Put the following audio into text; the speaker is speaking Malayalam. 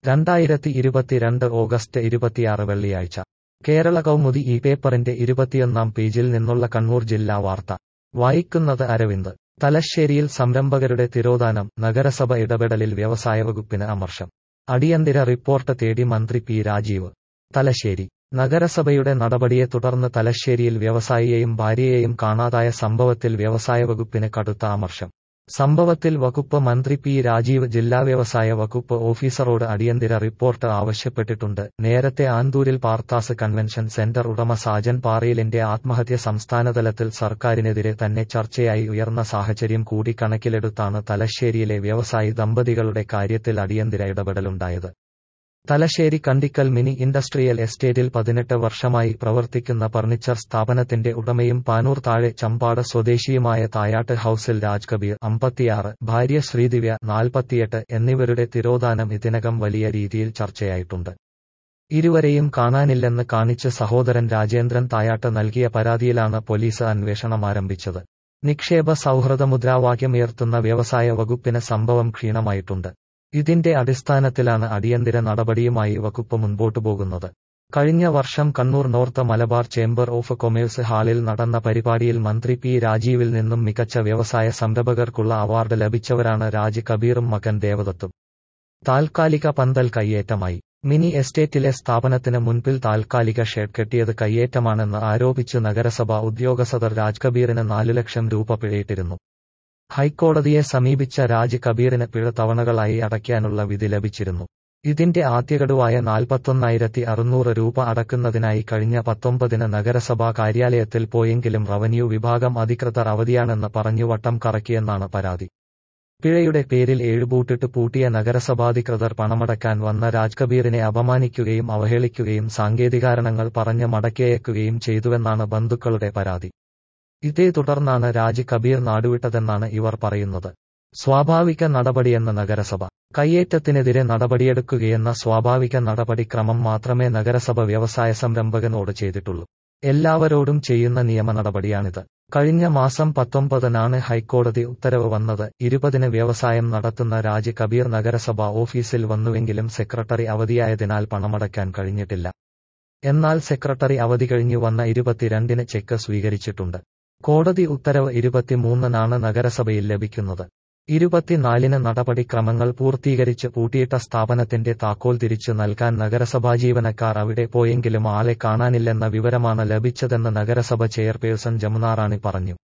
രണ്ടായിരത്തി ഇരുപത്തിരണ്ട് ഓഗസ്റ്റ് ഇരുപത്തിയാറ് വെള്ളിയാഴ്ച കേരള കൗമുദി ഈ പേപ്പറിന്റെ ഇരുപത്തിയൊന്നാം പേജിൽ നിന്നുള്ള കണ്ണൂർ ജില്ലാ വാർത്ത വായിക്കുന്നത് അരവിന്ദ് തലശ്ശേരിയിൽ സംരംഭകരുടെ തിരോധാനം നഗരസഭ ഇടപെടലിൽ വ്യവസായ വകുപ്പിന് അമർഷം അടിയന്തര റിപ്പോർട്ട് തേടി മന്ത്രി പി രാജീവ് തലശ്ശേരി നഗരസഭയുടെ നടപടിയെ തുടർന്ന് തലശ്ശേരിയിൽ വ്യവസായിയെയും ഭാര്യയെയും കാണാതായ സംഭവത്തിൽ വ്യവസായ വകുപ്പിന് കടുത്ത അമർഷം സംഭവത്തിൽ വകുപ്പ് മന്ത്രി പി രാജീവ് ജില്ലാ വ്യവസായ വകുപ്പ് ഓഫീസറോട് അടിയന്തര റിപ്പോർട്ട് ആവശ്യപ്പെട്ടിട്ടുണ്ട് നേരത്തെ ആന്തൂരിൽ പാർത്താസ് കൺവെൻഷൻ സെന്റർ ഉടമ സാജൻ പാറയിലിന്റെ ആത്മഹത്യ സംസ്ഥാനതലത്തിൽ സർക്കാരിനെതിരെ തന്നെ ചർച്ചയായി ഉയർന്ന സാഹചര്യം കൂടി കണക്കിലെടുത്താണ് തലശ്ശേരിയിലെ വ്യവസായി ദമ്പതികളുടെ കാര്യത്തിൽ അടിയന്തര ഇടപെടലുണ്ടായത് തലശ്ശേരി കണ്ടിക്കൽ മിനി ഇൻഡസ്ട്രിയൽ എസ്റ്റേറ്റിൽ പതിനെട്ട് വർഷമായി പ്രവർത്തിക്കുന്ന ഫർണിച്ചർ സ്ഥാപനത്തിന്റെ ഉടമയും പാനൂർ താഴെ ചമ്പാട് സ്വദേശിയുമായ തായാട്ട് ഹൌസിൽ രാജ് കബീർ അമ്പത്തിയാറ് ഭാര്യ ശ്രീദിവ്യ നാൽപ്പത്തിയെട്ട് എന്നിവരുടെ തിരോധാനം ഇതിനകം വലിയ രീതിയിൽ ചർച്ചയായിട്ടുണ്ട് ഇരുവരെയും കാണാനില്ലെന്ന് കാണിച്ച് സഹോദരൻ രാജേന്ദ്രൻ തായാട്ട് നൽകിയ പരാതിയിലാണ് പോലീസ് അന്വേഷണം ആരംഭിച്ചത് നിക്ഷേപ സൗഹൃദ മുദ്രാവാക്യമുയർത്തുന്ന വ്യവസായ വകുപ്പിന് സംഭവം ക്ഷീണമായിട്ടുണ്ട് ഇതിന്റെ അടിസ്ഥാനത്തിലാണ് അടിയന്തര നടപടിയുമായി വകുപ്പ് മുൻപോട്ടു പോകുന്നത് കഴിഞ്ഞ വർഷം Kannur north Malabar chamber of commerce ഹാളിൽ നടന്ന പരിപാടിയിൽ മന്ത്രി പി രാജീവിൽ നിന്നും മികച്ച വ്യവസായ സംരംഭകർക്കുള്ള അവാർഡ് ലഭിച്ചവരാണ് രാജ് കബീറും മകൻ ദേവദത്തും താൽക്കാലിക പന്തൽ കയ്യേറ്റമായി മിനി എസ്റ്റേറ്റിലെ സ്ഥാപനത്തിന് മുൻപിൽ താൽക്കാലിക ഷെഡ് കെട്ടിയത് കയ്യേറ്റമാണെന്ന് ആരോപിച്ച് നഗരസഭ ഉദ്യോഗസ്ഥർ രാജ് കബീറിന് നാലു ലക്ഷം രൂപ പിഴയിട്ടിരുന്നു ഹൈക്കോടതിയെ സമീപിച്ച രാജ് കബീറിന് പിഴ തവണകളായി അടയ്ക്കാനുള്ള വിധി ലഭിച്ചിരുന്നു ഇതിന്റെ ആദ്യഗഡുവായ നാൽപ്പത്തൊന്നായിരത്തി അറുന്നൂറ് രൂപ അടക്കുന്നതിനായി കഴിഞ്ഞ പത്തൊമ്പതിന് നഗരസഭാ കാര്യാലയത്തിൽ പോയെങ്കിലും റവന്യൂ വിഭാഗം അധികൃതർ അവധിയാണെന്ന് പറഞ്ഞു വട്ടം കറക്കിയെന്നാണ് പരാതി പിഴയുടെ പേരിൽ ഏഴുപൂട്ടിട്ട് പൂട്ടിയ നഗരസഭാധികൃതർ പണമടക്കാൻ വന്ന രാജ് കബീറിനെ അപമാനിക്കുകയും അവഹേളിക്കുകയും സാങ്കേതികാരണങ്ങൾ പറഞ്ഞ് മടക്കിയയക്കുകയും ചെയ്തുവെന്നാണ് ബന്ധുക്കളുടെ പരാതി ഇതേ തുടർന്നാണ് രാജ് കബീർ നാടുവിട്ടതെന്നാണ് ഇവർ പറയുന്നത് സ്വാഭാവിക നടപടിയെന്ന നഗരസഭ കയ്യേറ്റത്തിനെതിരെ നടപടിയെടുക്കുകയെന്ന സ്വാഭാവിക നടപടിക്രമം മാത്രമേ നഗരസഭ വ്യവസായ സംരംഭകനോട് ചെയ്തിട്ടുള്ളൂ എല്ലാവരോടും ചെയ്യുന്ന നിയമ നടപടിയാണിത് കഴിഞ്ഞ മാസം പത്തൊമ്പതിനാണ് ഹൈക്കോടതി ഉത്തരവ് വന്നത് ഇരുപതിന് വ്യവസായം നടത്തുന്ന രാജ് കബീർ നഗരസഭ ഓഫീസിൽ വന്നുവെങ്കിലും സെക്രട്ടറി അവധിയായതിനാൽ പണമടയ്ക്കാൻ കഴിഞ്ഞിട്ടില്ല എന്നാൽ സെക്രട്ടറി അവധി കഴിഞ്ഞു വന്ന ഇരുപത്തിരണ്ടിന് ചെക്ക് സ്വീകരിച്ചിട്ടുണ്ട് കോടതി ഉത്തരവ് ഇരുപത്തിമൂന്നിനാണ് നഗരസഭയിൽ ലഭിക്കുന്നത് ഇരുപത്തിനാലിന് നടപടിക്രമങ്ങൾ പൂർത്തീകരിച്ച് പൂട്ടിയിട്ട സ്ഥാപനത്തിന്റെ താക്കോൽ തിരിച്ചു നൽകാൻ നഗരസഭാ ജീവനക്കാർ അവിടെ പോയെങ്കിലും ആളെ കാണാനില്ലെന്ന വിവരമാണ് ലഭിച്ചതെന്ന് നഗരസഭ ചെയർപേഴ്സൺ ജമുനാറാണി പറഞ്ഞു